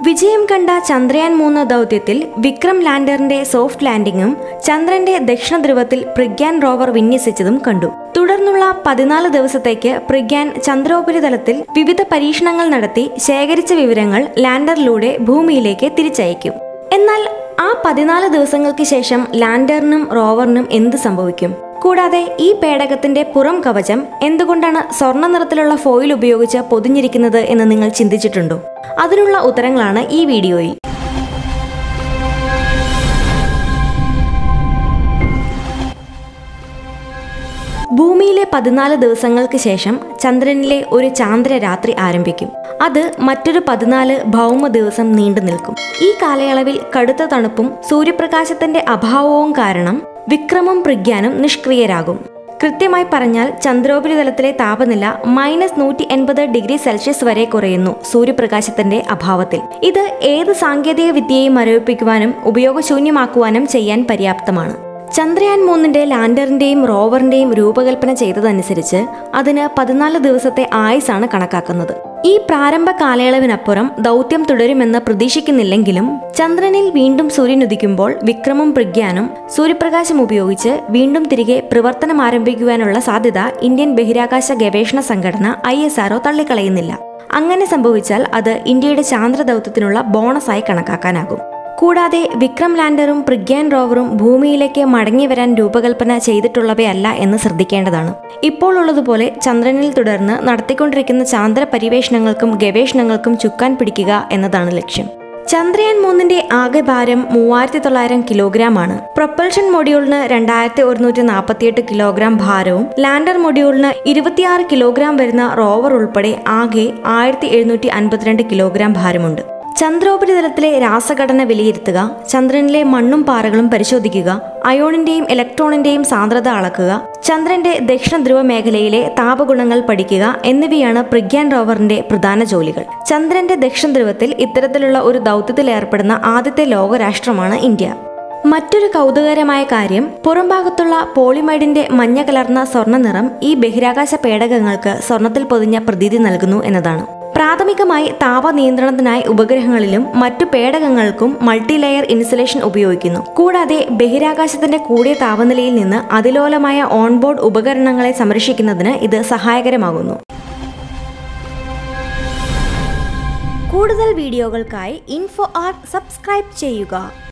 വിജയം കണ്ട ചന്ദ്രയാൻ മൂന്ന് ദൗത്യത്തിൽ വിക്രം ലാൻഡറിന്റെ സോഫ്റ്റ് ലാൻഡിംഗും ചന്ദ്രന്റെ ദക്ഷിണ ധ്രുവത്തിൽ പ്രഗ്യാൻ റോവർ വിന്യസിച്ചതും കണ്ടു തുടർന്നുള്ള പതിനാല് ദിവസത്തേക്ക് പ്രഗ്യാൻ ചന്ദ്രോപരിതലത്തിൽ വിവിധ പരീക്ഷണങ്ങൾ നടത്തി ശേഖരിച്ച വിവരങ്ങൾ ലാൻഡറിലൂടെ ഭൂമിയിലേക്ക് തിരിച്ചയക്കും എന്നാൽ ആ പതിനാല് ദിവസങ്ങൾക്ക് ശേഷം ലാൻഡറിനും റോവറിനും എന്ത് സംഭവിക്കും കൂടാതെ ഈ പേടകത്തിന്റെ പുറം കവചം എന്തുകൊണ്ടാണ് സ്വർണ്ണ നിറത്തിലുള്ള ഫോയിൽ ഉപയോഗിച്ച് പൊതിഞ്ഞിരിക്കുന്നത് എന്ന് നിങ്ങൾ ചിന്തിച്ചിട്ടുണ്ടോ അതിനുള്ള ഉത്തരങ്ങളാണ് ഈ വീഡിയോയിൽ ഭൂമിയിലെ പതിനാല് ദിവസങ്ങൾക്ക് ശേഷം ചന്ദ്രനിലെ ഒരു ചാന്ദ്ര രാത്രി ആരംഭിക്കും അത് മറ്റൊരു പതിനാല് ഭൗമ ദിവസം നീണ്ടു നിൽക്കും ഈ കാലയളവിൽ കടുത്ത തണുപ്പും സൂര്യപ്രകാശത്തിന്റെ അഭാവവും കാരണം വിക്രമും പ്രഗ്യാനും നിഷ്ക്രിയരാകും കൃത്യമായി പറഞ്ഞാൽ ചന്ദ്രോപരിതലത്തിലെ താപനില മൈനസ് നൂറ്റി എൺപത് ഡിഗ്രി സെൽഷ്യസ് വരെ കുറയുന്നു സൂര്യപ്രകാശത്തിന്റെ അഭാവത്തിൽ ഇത് ഏത് സാങ്കേതിക വിദ്യയെയും മരവിപ്പിക്കുവാനും ഉപയോഗശൂന്യമാക്കുവാനും ചെയ്യാൻ പര്യാപ്തമാണ് ചന്ദ്രയാൻ മൂന്നിന്റെ ലാൻഡറിന്റെയും റോവറിന്റെയും രൂപകൽപ്പന ചെയ്തതനുസരിച്ച് അതിന് പതിനാല് ദിവസത്തെ ആയുസാണ് കണക്കാക്കുന്നത് ഈ പ്രാരംഭ കാലയളവിനപ്പുറം ദൗത്യം തുടരുമെന്ന് പ്രതീക്ഷിക്കുന്നില്ലെങ്കിലും ചന്ദ്രനിൽ വീണ്ടും സൂര്യൻ ഉദിക്കുമ്പോൾ വിക്രമും പ്രഗ്യാനും സൂര്യപ്രകാശം ഉപയോഗിച്ച് വീണ്ടും തിരികെ പ്രവർത്തനം ആരംഭിക്കുവാനുള്ള സാധ്യത ഇന്ത്യൻ ബഹിരാകാശ ഗവേഷണ സംഘടന ഐ എസ് ആർഒ തള്ളിക്കളയുന്നില്ല അങ്ങനെ സംഭവിച്ചാൽ അത് ഇന്ത്യയുടെ ചാന്ദ്ര ദൗത്യത്തിനുള്ള ബോണസായി കണക്കാക്കാനാകും കൂടാതെ വിക്രം ലാൻഡറും പ്രഗ്യാൻ റോവറും ഭൂമിയിലേക്ക് മടങ്ങി വരാൻ രൂപകൽപ്പന ചെയ്തിട്ടുള്ളവയല്ല എന്ന് ശ്രദ്ധിക്കേണ്ടതാണ് ഇപ്പോൾ ഉള്ളതുപോലെ ചന്ദ്രനിൽ തുടർന്ന് നടത്തിക്കൊണ്ടിരിക്കുന്ന ചാന്ദ്ര പരിവേഷണങ്ങൾക്കും ഗവേഷണങ്ങൾക്കും ചുക്കാൻ പിടിക്കുക എന്നതാണ് ലക്ഷ്യം ചന്ദ്രയാൻ മൂന്നിന്റെ ആകെ ഭാരം മൂവായിരത്തി തൊള്ളായിരം കിലോഗ്രാം ആണ് പ്രൊപ്പൽഷൻ മൊഡ്യൂളിന് രണ്ടായിരത്തി ഒരുന്നൂറ്റി നാൽപ്പത്തിയെട്ട് കിലോഗ്രാം ഭാരവും ലാൻഡർ മൊഡ്യൂളിന് ഇരുപത്തിയാറ് കിലോഗ്രാം വരുന്ന റോവർ ഉൾപ്പെടെ ആകെ ആയിരത്തി എഴുന്നൂറ്റി അൻപത്തിരണ്ട് കിലോഗ്രാം ഭാരമുണ്ട് ചന്ദ്രോപരിതലത്തിലെ രാസഘടന വിലയിരുത്തുക ചന്ദ്രനിലെ മണ്ണും പാറകളും പരിശോധിക്കുക അയോണിന്റെയും ഇലക്ട്രോണിന്റെയും സാന്ദ്രത അളക്കുക ചന്ദ്രന്റെ ദക്ഷിണ ധ്രുവ മേഖലയിലെ താപഗുണങ്ങൾ പഠിക്കുക എന്നിവയാണ് പ്രഗ്യാൻ റോവറിന്റെ പ്രധാന ജോലികൾ ചന്ദ്രന്റെ ദക്ഷിണ ധ്രുവത്തിൽ ഇത്തരത്തിലുള്ള ഒരു ദൗത്യത്തിൽ ഏർപ്പെടുന്ന ആദ്യത്തെ ലോകരാഷ്ട്രമാണ് ഇന്ത്യ മറ്റൊരു കൗതുകരമായ കാര്യം പുറംഭാഗത്തുള്ള പോളിമൈഡിന്റെ മഞ്ഞ കലർന്ന സ്വർണ്ണ നിറം ഈ ബഹിരാകാശ പേടകങ്ങൾക്ക് സ്വർണത്തിൽ പൊതിഞ്ഞ പ്രതീതി നൽകുന്നു എന്നതാണ് പ്രാഥമികമായി താപനിയന്ത്രണത്തിനായി ഉപഗ്രഹങ്ങളിലും മറ്റു പേടകങ്ങൾക്കും മൾട്ടി ലെയർ ഇൻസുലേഷൻ ഉപയോഗിക്കുന്നു കൂടാതെ ബഹിരാകാശത്തിന്റെ കൂടിയ താപനിലയിൽ നിന്ന് അതിലോലമായ ഓൺബോർഡ് ഉപകരണങ്ങളെ സംരക്ഷിക്കുന്നതിന് ഇത് സഹായകരമാകുന്നു കൂടുതൽ വീഡിയോകൾക്കായി ഇൻഫോ ആർട്ട് സബ്സ്ക്രൈബ് ചെയ്യുക